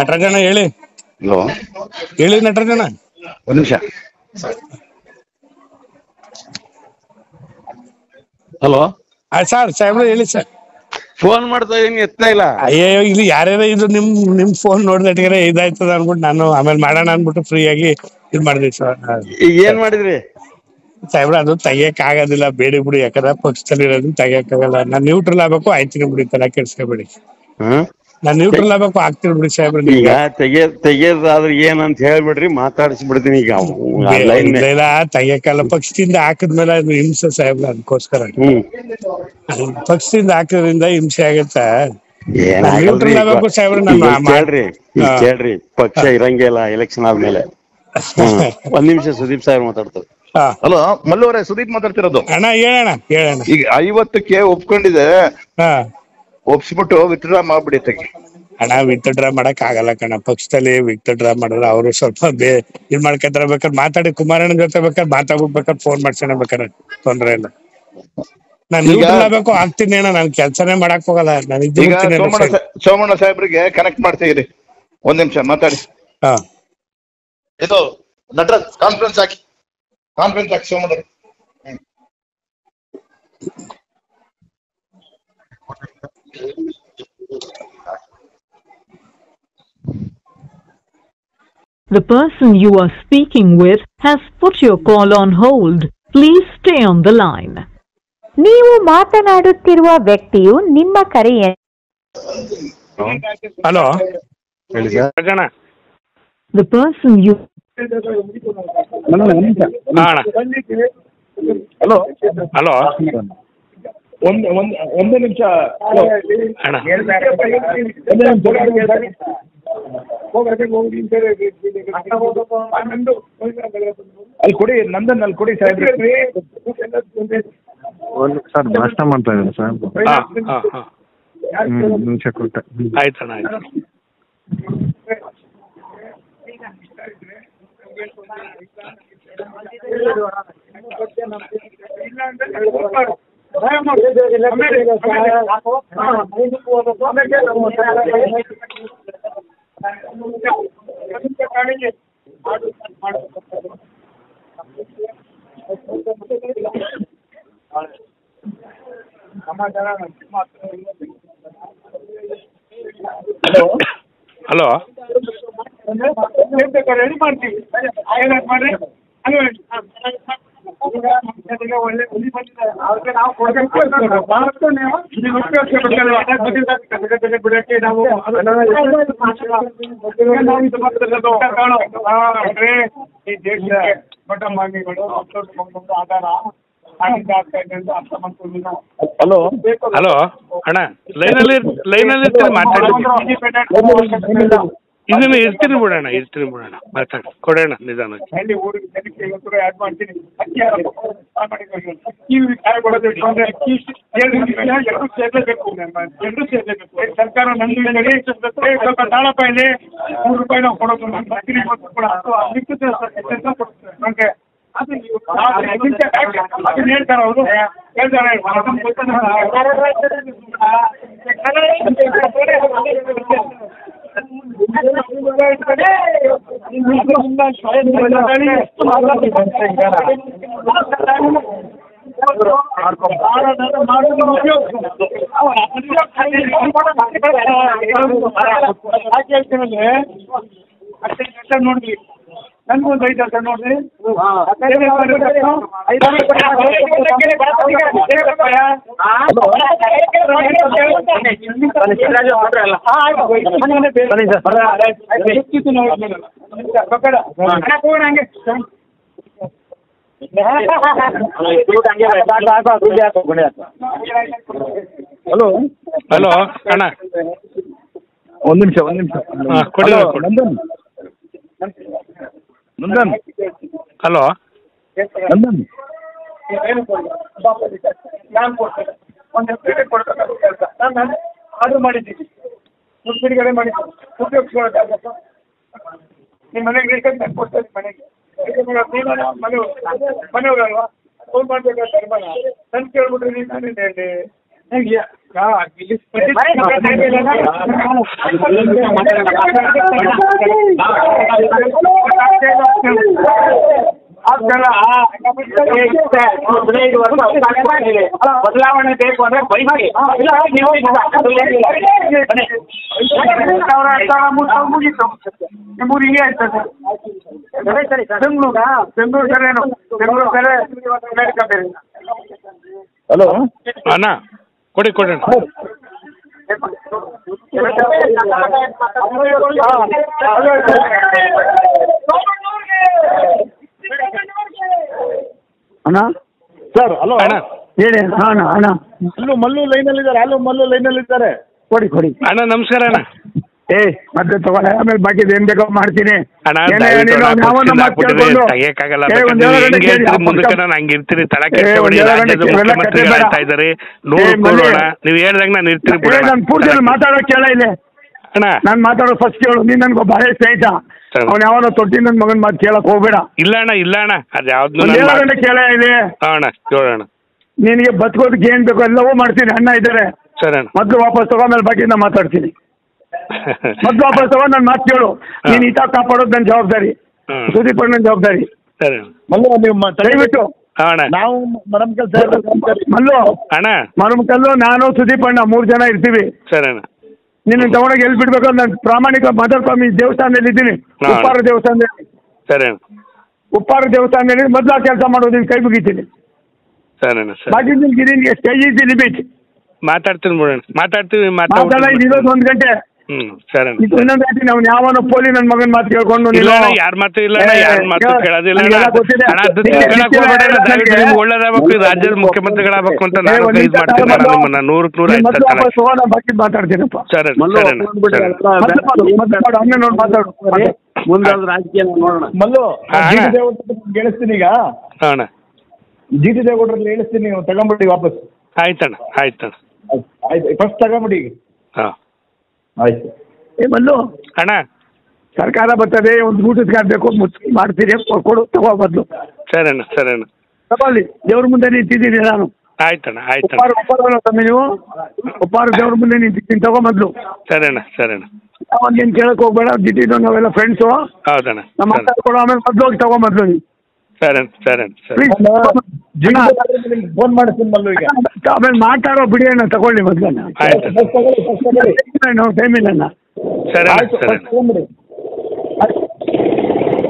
ನಟರಾಜಣ್ಣ ಹೇಳಿ ಹಲೋ ಹೇಳಿ ನಟರಾಜಣ್ಣ ಒಂದ್ ನಿಮಿಷ ಹಲೋ ಸರ್ ಸಾಹೇಬ್ರೆ ಹೇಳಿ ಸರ್ ಫೋನ್ ಮಾಡ್ತಾ ಇದೀನಿ ಎತ್ತಾ ಇಲ್ಲ ಅಯ್ಯೋ ಇಲ್ಲಿ ಯಾರ್ಯಾರ ಇದು ನಿಮ್ ನಿಮ್ ಫೋನ್ ನೋಡ್ದಟ್ಟಿಗೆ ಇದಾಯ್ತದ ಅನ್ಬಿಟ್ಟು ನಾನು ಆಮೇಲೆ ಮಾಡೋಣ ಅನ್ಬಿಟ್ಟು ಫ್ರೀ ಆಗಿ ಇದ್ ಮಾಡಿದ್ವಿ ಸರ್ ಈಗ ಏನ್ ಮಾಡಿದ್ರಿ ಸಾಹೇಬ್ರ ಅದು ತೆಗಿಯಕ್ ಆಗೋದಿಲ್ಲ ಬೇಡಿ ಬಿಡಿ ಯಾಕಂದ್ರೆ ಪಕ್ಷದಲ್ಲಿ ಇರೋದು ತೆಗಿಯಕ್ ಆಗಲ್ಲ ನಾನ್ ನ್ಯೂಟ್ರಲ್ ಆಗ್ಬೇಕು ಆಯ್ತೀನಿ ಬಿಡಿ ತಲೆ ಕೆಡ್ಸ್ಕೊಬೇಡಿ ಹ್ಮ್ ನಾನ್ ನ್ಯೂಟ್ರಲ್ ಆಗ್ಬೇಕು ಆಗ್ತೀನಿ ಬಿಡಿ ಸಾಹೇಬ್ರ ಈಗ ತೆಗೆ ತೆಗೆಯೋದಾದ್ರೆ ಏನಂತ ಹೇಳ್ಬಿಡ್ರಿ ಮಾತಾಡಿಸ್ಬಿಡ್ತೀನಿ ಈಗ ಲೈನ್ ಇಲ್ಲ ತೆಗಿಯಕ್ಕಲ್ಲ ಪಕ್ಷದಿಂದ ಹಾಕಿದ್ಮೇಲೆ ಅದು ಹಿಂಸೆ ಸಾಹೇಬ್ರ ಅದಕ್ಕೋಸ್ಕರ ಹ್ಮ್ ಪಕ್ಷದಿಂದ ಹಾಕೋದ್ರಿಂದ ಹಿಂಸೆ ಆಗತ್ತೆ ಏನಾಗಲ್ರಿ neutral ಆಗ್ಬೇಕು ಸಾಹೇಬ್ರೆ, ನಾನು ಈಗ ಮಾ- ಕೇಳ್ರಿ ಈಗ ಹಾ. ಕೇಳ್ರಿ ಪಕ್ಷ ಇರಂಗೇ ಇಲ್ಲ ಎಲೆಕ್ಷನ್ ಆದ್ಮೇಲೆ ಹ್ಮ್. ಒಂದ್ ನಿಮಿಷ ಸುದೀಪ್ ಸಾಹೇಬ್ ಮಾತಾಡ್ತಾರೆ ಹಾ. ಹಲೋ ಮಲ್ಲು ಅವರೇ ಸುದೀಪ್ ಮಾತಾಡ್ತಿರೋದು ಅಣ್ಣ ಹೇಳಣ್ಣ ಹೇಳಣ್ಣ ಈಗ ಐವತ್ತಕ್ಕೆ ಒಪ್ಕೊಂಡಿದೆ ಹಾ ಒಪ್ಸ್ಬಿಟ್ಟು ವಿತ್ಡ್ರಾ ಮಾಡ್ಬಿಡಿ ತೆಗಿ ಹಣ ವಿತ್ಡ್ರಾ ಮಾಡಕ್ ಆಗಲ್ಲ ಕಣ ಪಕ್ಷದಲ್ಲಿ ವಿತ್ಡ್ರಾ ಮಾಡಿದ್ರೆ ಅವರು ಸ್ವಲ್ಪ ಬೇ ಇದ್ ಮಾಡ್ಕೊತಾರ ಬೇಕಾದ್ರೆ ಮಾತಾಡಿ ಕುಮಾರಣ್ಣ ಜೊತೆ ಬೇಕಾದ್ರೆ ಮಾತಾಡ್ಬಿಟ್ ಬೇಕಾದ್ರೆ ಫೋನ್ ಮಾಡ್ಸೋಣ ಬೇಕಾದ್ರೆ ತೊಂದ್ರೆ ಇಲ್ಲ ನಾನ್ ಈಗ- ನ್ಯೂಟ್ರಲ್ ಆಗ್ಬೇಕು ಆಗ್ತೀನಿ ಅಣ್ಣ ನಾನ್ ಕೆಲ್ಸನೇ ಮಾಡಕ್ ಹೋಗಲ್ಲ ನಾನು ಈಗ ಇದ್ದೀನಿ ಸೋಮಣ್ಣ ಸಾ- ಸೋಮಣ್ಣ ಸಾಹೇಬ್ರಿಗೆ ಕನೆಕ್ಟ್ ಮಾಡ್ತೀರಿ ಒಂದ್ ನಿಮಿಷ ಮಾತಾಡಿ ಹಾ ಇದು ನಟರಾಜ್ ಕಾನ್ಫರೆನ್ಸ್ ಹಾಕಿ ಕಾನ್ಫರೆನ್ಸ್ ಹಾಕಿ Somanna The person you are speaking with has put your call on hold. Please stay on the line. ನೀವು ಮಾತನಾಡುತ್ತಿರುವ ವ್ಯಕ್ತಿಯು ನಿಮ್ಮ ಕರೆಯ ಹಲೋ ಹೇಳಿ ಸರ್ ಅಣ್ಣ The person you ಹಾ ಅಣ್ಣ ಹಲೋ ಹಲೋ ಒಂದ್ ಒಂದ್ ಒಂದೇ ನಿಮಿಷ ಅಣ್ಣ ಅಲ್ಲಿ ಕೊಡಿ ನಂದನ್ ಅಲ್ಲಿ ಕೊಡಿ ಸಾಹೇಬ್ರೆ ಒಂದು ಸರ್ ನಾಷ್ಟ ಮಾಡ್ತಾ ಇದ್ದೀನಿ ಸರ್ ಹಾ ಹಾ ಹಾ ಹ್ಮ್ ನಿಮಿಷ ಕೊಟ್ಟೆ ಆಯ್ತಣ್ಣ ಆಯ್ತು ಹಲೋ ರೆಡಿ ಮಾಡ್ತೀವಿ ಮಾಡ್ರಿ ಒಳ್ಳೆ ಹುಲಿ ಬಂದಿದೆ ಅವ್ರಿಗೆ ನಾವು ಕೊಡ್ಬೇಕು ಭಾರತ ನೀವು ಬಿಡಕ್ಕೆ ನಾವು ನಾವು ಇದು ಮಾಡ್ತಿರೋದು. ಹಾ, ನೋಡ್ರಿ, ಈ ದೇಶದ ದೊಡ್ಡ ಮಾನ್ಯಗಳು ಅಷ್ಟೊಂದು ಆಧಾರ ಆಗಿಂದ ಆಗ್ತಾ ಇದೆ ಅಂತ ಅರ್ಥ ಮಾಡ್ಕೊಂಡಿಲ್ಲ ಹಲೋ ಹಲೋ ಅಣ್ಣ ಲೈನಲ್ಲಿ ಲೈನಲ್ಲಿ ಇರ್ತೀನಿ ಮಾತಾಡಿ ಇದನ್ನ ಇರ್ತೀನಿ ಬಿಡೋಣ ಇರ್ತೀನಿ ಬಿಡೋಣ ಮಾತಾಡಿ ಕೊಡೋಣ ನಿಧಾನವಾಗಿ ಹಳ್ಳಿ ಊರಿಗೆ ಜನಕ್ಕೆ ಇವತ್ತು ಆಡ್ ಮಾಡ್ತೀನಿ ಅಕ್ಕಿ ಹಾಕು. ಆ ಮಾಡಿಕೊಂಡು ಅಕ್ಕಿ ಕಾಯಿ ಕೊಡೋದು ಇಟ್ಕೊಂಡ್ರೆ ಅಕ್ಕಿ ಎರಡು ನಿಮಿಷ ಎರಡು ಸೇರ್ಲೇಬೇಕು ಎರಡು ಸೇರ್ಲೇಬೇಕು ಏ, ಸರ್ಕಾರ ನಂದು ಹೇಳಿ ಏ, ಸ್ವಲ್ಪ ತಾಳಪ್ಪ ಇಲ್ಲಿ ಮೂರು ರೂಪಾಯಿ ನಾವು ಕೊಡೋದು ನಮ್ಮ ಬರ್ತೀನಿ ಕೊಟ್ಟು ಕೂಡ ಅದು ಮಿಕ್ಕಿದ್ರೆ ಸ್ವಲ್ಪ ಹೆಚ್ಚು ಕೊಡ್ತಾರೆ ನಮ್ಗೆ ಅದು ನೀವು ಆ, ನಿಮಿಷ ಯಾಕೆ? ಅದನ್ನ ಹೇಳ್ತಾರೆ ಅವರು ಹೇಳ್ತಾರೆ ಅದನ್ನ ಗೊತ್ತಾಗಲ್ಲ. ನೋಡ್ರಿ ನನ್ಗೊಂದು ಐದು ವರ್ಷ ನೋಡ್ರಿ ಹಂಗೆ ಹಲೋ ಹಲೋ ಅಣ್ಣ ಒಂದ್ ನಿಮಿಷ ಒಂದ್ ನಿಮಿಷ ಹಾ, ಕೊಡಿ, ಹಲೋ, ಕೊಡಿ. ನಂದನ್ ನಂದನ್ ಹಲೋ ನಂದನ್ ನಾನು ಕೊಡ್ತೇನೆ ಒಂದು ಎಫ್ಟಿಗೆ ಕೊಡ್ಬೇಕಾದ ಕೆಲಸ ನಾನು ಆರ್ಡರ್ ಮಾಡಿದ್ದೀನಿ ದುಡ್ಡು ಬಿಡುಗಡೆ ಮಾಡಿದ್ದೀನಿ ಉಪಯೋಗಿಸ್ಕೊಳ್ಳೋಕ್ಕಾಗತ್ತ ನಿಮ್ಮ ಮನೆಗೆ ಬೇಕಾದ್ರೆ ನಾನು ಕೊಡ್ತೇನೆ ಮನೆಗೆ ನೀನು ಮನೆ ಮನೆಯವ್ರಲ್ವಾ ಫೋನ್ ಮಾಡ್ಬೇಕಾದ್ರೆ ನನ್ನ ಕೇಳ್ಬಿಟ್ರೆ ನೀನು ನಾನೇನು ಹೇಳಿ ಬದಲಾವಣೆ ಬೇಕು ಅಂದ್ರೆ ಬೈಕಿ ಇಲ್ಲ ನೀವು ಮುಗೀತು ನಿಮ್ಮೂರು ಹಿಂಗೆ ಆಯ್ತದೆ ಬೆಂಗಳೂರಾ ಬೆಂಗಳೂರು ಬೇರೇನು ಬೆಂಗಳೂರು ಬೇರೆ ಅಮೇರಿಕಾ ಬೇರೆ ಹಲೋ ಅಣ್ಣ ಕೊಡಿ ಕೊಡಿ ಅಣ್ಣ ಅಣ್ಣ ಸರ್ ಹಲೋ ಅಣ್ಣ ಹೇಳಿ ಅಣ್ಣ ಅಣ್ಣ ಮಲ್ಲು ಮಲ್ಲು ಲೈನಲ್ಲಿ ಇದ್ದಾರೆ ಹಲೋ ಮಲ್ಲು ಲೈನಲ್ಲಿ ಇದ್ದಾರೆ ಕೊಡಿ ಕೊಡಿ ಅಣ್ಣ ನಮಸ್ಕಾರ ಅಣ್ಣ ಏ ಮತ್ತೆ ತಗೊಳ್ಳಿ ಆಮೇಲೆ ಬಾಕಿ ಏನ್ ಬೇಕೋ ಮಾಡ್ತೀನಿ ಅಣ್ಣ ಏನೇ ದಯವಿಟ್ಟು ನೀನು ಅಣ್ಣ ಯಾವನ್ನ ಮಾತು ಹಾಕ್ಬಿಟ್ಟಿದ್ರೆ ಕೇಳ್ಕೊಂಡು ತೆಗಿಯಕ್ಕಾಗಲ್ಲ ಏ, ಬೇಕಾದ್ರೆ ಒಂದ್ ನೀವು ಏಳು ಹೆಂಗೆ ಗಂಟೆ ಹೇಳ್ತೀರಿ ಕೇಳಿ, ಮುಂದಕ್ಕೆ ಅಪ್ಪ. ನಾನು ಹಂಗಿರ್ತೀನಿ ತಲೆ ಏ, ಕೆಡಿಸ್ಕೊಬೇಡಿ ಒಂದ್ ಏಳು ರಾಜ್ಯದ ಗಂಟೆ ಇವೆಲ್ಲ ಮುಖ್ಯಮಂತ್ರಿಗಳು ಕತೆ ಬೇಡ. ಹೇಳ್ತಾ ಇದ್ದಾರೆ ನೂರು ಏ, ಮಲ್ಲಿ. ಕೊಡೋಣ ನೀವು ಹೇಳ್ದಂಗೆ ನಾನು ಇರ್ತೀನಿ ಏ ಬಿಡೋಣ ನಾನು ಪೂರ್ತಿ ಮಾತಾಡೋ ಕೇಳ ಇಲ್ಲಿ ಅಣ್ಣ ನಾನು ಮಾತಾಡೋ ಫಸ್ಟ್ ಕೇಳು ನೀನ್ ನನ್ಗೊಬ್ಬ ಹಳೆ ಸ್ನೇಹಿತ ಸರಿ. ಅವ್ನು ಯಾವನೋ ತೊಟ್ಟಿ ನನ್ನ ಮಗನ್ ಮಾತು ಕೇಳಕ್ ಹೋಗ್ಬೇಡ ಇಲ್ಲ ಅಣ್ಣ ಇಲ್ಲ ಅಣ್ಣ ಅದು ಯಾವ್ದು ಒಂದ್ ಏಳು ಗಂಟೆ ಕೇಳ ಇಲ್ಲಿ ಅಣ್ಣ ಕೇಳೋಣ ನಿನಗೆ ಬದುಕೋದಕ್ಕೆ ಏನ್ ಬೇಕೋ ಎಲ್ಲವೂ ಮಾಡ್ತೀನಿ ಅಣ್ಣ ಇದ್ದಾರೆ ಸರಿ ಅಣ್ಣ ಮೊದ್ಲು ವಾಪಸ್ ತಗೋ ಆಮೇಲೆ ಬಾಕಿಯಿಂದ ಮಾತಾಡ್ತೀನಿ ಮೊದ್ಲು ವಾಪಸ್ ತಗೋ ನನ್ನ ಮಾತು ಕೇಳು ನೀನ್ ಈತ ಕಾಪಾಡೋದು ನನ್ನ ಜವಾಬ್ದಾರಿ ಹ್ಮ್. ಸುದೀಪ್ ನನ್ನ ಜವಾಬ್ದಾರಿ ಸರಿ ಅಣ್ಣ ಮಲ್ಲು ನೀವು ಮ- ದಯವಿಟ್ಟು ಹಾ, ಅಣ್ಣ ನಾವು ಮರಮ್ ಕೆಲಸ ಮಲ್ಲು ಅಣ್ಣ ಮರಮಕಲ್ಲು ನಾನು ಸುದೀಪ್ ಅಣ್ಣ ಮೂರ್ ಜನ ಇರ್ತೀವಿ ಸರಿ ಅಣ್ಣ ನಿನ್ನ ತಗೊಂಡೋಗಿ ಎಲ್ಲಿ ಬಿಡ್ಬೇಕು ಅಂತ ನಾನು ಪ್ರಾಮಾಣಿಕ ಮದರ್ಸ್ವಾಮಿ ದೇವಸ್ಥಾನದಲ್ಲಿ ಇದ್ದೀನಿ ಹಾ. ಉಪ್ಪಾರ ದೇವಸ್ಥಾನದಲ್ಲಿ ಸರಿ ಅಣ್ಣ ಉಪ್ಪಾರ ದೇವಸ್ಥಾನದಲ್ಲಿ ಮೊದ್ಲು ಆ ಕೆಲಸ ಮಾಡೋದು ನಿನ್ ಕೈ ಮುಗಿತೀನಿ ಸರಿ ಅಣ್ಣ ಸರಿ ಬಾಕಿ ನಿನ್ ಗಿರಿನಿಗೆ ಸ್ಟೇ ಈಸಿ ಲಿಮಿಟ್ ಮಾತಾಡ್ತೀನಿ ಬಿಡೋಣ ಮಾತಾಡ್ತೀವಿ ಮಾತಾಡ ಮಾತಾಡ್ತೀನಿ ಇರೋದು ಒಂದ್ ಗಂಟೆ ಹ್ಮ್ ಸರಿ ಅಣ್ಣ ಇದು ಇನ್ನೊಂದು ಗಂಟೆ ಅವ್ನು ಯಾವನೋ ಪೋಲಿ ನನ್ನ ಮಗನ್ ಮಾತು ಕೇಳ್ಕೊಂಡು ಇಲ್ಲ ನೀನು- ಅಣ್ಣ ಯಾರ ಮಾತು ಇಲ್ಲ ಅಣ್ಣ ಏ, ಯಾರ ಮಾತು ಕೇಳು, ಕೇಳೋದಿಲ್ಲ ಅಣ್ಣ ನನಗೆಲ್ಲ ಗೊತ್ತಿದೆ. ಅಣ್ಣ ಅದು ನಿನಗೆ ತಿಳ್ಕೊಳಕ್ ಗೊತ್ತಿಲ್ಲ, ಹೋಗ್ಬೇಡ ಅಣ್ಣ. ದಯವಿಟ್ಟು ನನಗೆ- ನಿಮ್ಗೆ ಒಳ್ಳೇದಾಗಬೇಕು ಈ ರಾಜ್ಯದ ಮುಖ್ಯಮಂತ್ರಿಗಳಾಗಬೇಕು ಅಂತ ಏ, ನಾನು ಒಂದ್ ಇದು ನಿಮಿಷ ಮಾಡ್ತೀನಿ ಅಣ್ಣ ತಾಳು ನಿಮ್ಮನ್ನ ನೂರಕ್ಕೆ ನೂರು ನೀನ್ ಆಯ್ತು ಮೊದ್ಲು ಅಣ್ಣ ವಾಪಸ್ ಹೋಗೋ, ನಾನು ಬಾಕಿ ಮಾತಾಡ್ತೀನಪ್ಪ ಸರಿ ಅಣ್ಣ, ಮಲ್ಲು ಸರಿ ಅಣ್ಣ, ಸರಿ ಅಣ್ಣ. ಮೊದ್ಲು ಮಾಡು, ಮೊದ್ಲು ಮಾಡು, ಆಮೇಲೆ ನೋಡಿ ಮಾತಾಡು ಮಾತಾಡು. ಮುಂದಾದ ರಾಜಕೀಯ ನೋಡೋಣ ಮಲ್ಲು ಹಾ, ಜಿ ಟಿ ಅಣ್ಣ. ದೇವೇಗೌಡರಿಗೆ ಹೇಳಿಸ್ತೀನಿ ಈಗ ಹಾ, ಅಣ್ಣ ಜಿ ಟಿ ದೇವೇಗೌಡರಲ್ಲಿ ಹೇಳಿಸ್ತೀನಿ ನೀವು ತಗೊಂಬಿಡಿ ವಾಪಸ್ ಆಯ್ತಣ್ಣ ಆಯ್ತಣ್ಣ ಆಯ್ತು ಆಯ್ತು ಫಸ್ಟ್ ತಗೊಂಬಿಡಿ ಈಗ ಹಾ ಆಯ್ತು ಏ ಮಲ್ಲು ಅಣ್ಣ ಸರ್ಕಾರ ಬರ್ತದೆ ಒಂದು ಊಟದ ಕಾರ್ಡ್ ಬೇಕು ಮುಚ್ಚಿ ಮಾಡ್ತೀರಿ ಕೊ- ಕೊಡು ತಗೋ ಬದ್ಲು ಸರಿ ಅಣ್ಣ ಸರಿ ಅಣ್ಣ ತಗೊಳ್ಳಿ ದೇವ್ರ ಮುಂದೆ ನಿಂತಿದ್ದೀನಿ ನಾನು ಆಯ್ತಣ್ಣ ಆಯ್ತಣ್ಣ ಉಪ್ಪಾರ ಉಪ್ಪಾರ ತಮ್ಮಿ ನೀವು ಉಪ್ಪಾರ ದೇವ್ರ ಮುಂದೆ ನಿಂತಿದ್ದೀನಿ ತಗೋ ಮೊದ್ಲು ಸರಿ ಅಣ್ಣ ಸರಿ ಅಣ್ಣ ಅವಾಗೇನು ಕೇಳಕ್ ಹೋಗ್ಬೇಡ ಜಿಟಿದು ನಾವೆಲ್ಲ ಫ್ರೆಂಡ್ಸು ಹೌದಣ್ಣ ನಮ್ಮ ಸರಿ ಮಾತಾಡ್ಕೊಡು ಆಮೇಲೆ ಮೊದ್ಲು ಹೋಗಿ ತಗೋ ಮೊದ್ಲು ನೀನು ಸರಿ ಅಣ್ಣ ಸರಿ ಅಣ್ಣ ಸರಿ ಪ್ಲೀಸ್ ಜಿ ಟಿ ದೇವೇಗೌಡರಿಗೆ ಫೋನ್ ಮಾಡಿಸ್ತೀನಿ ಮಲ್ಲು ಈಗ ಆಮೇಲೆ ಮಾತಾಡೋ ಬಿಡಿ ಅಣ್ಣ ತಗೊಳ್ಳಿ ಮೊದ್ಲನ್ನ ಆಯ್ತು ಫಸ್ಟ್ ತಗೊಳ್ಳಿ ಫಸ್ಟ್ ತಗೊಳ್ಳಿ ಟೈಮ್ ಇಲ್ಲ ಅಣ್ಣ ಸರಿ ಅಣ್ಣ ಆಯ್ತು ಸರಿ ಫಸ್ಟ್ ಅಣ್ಣ ತಗೊಂಬಿಡಿ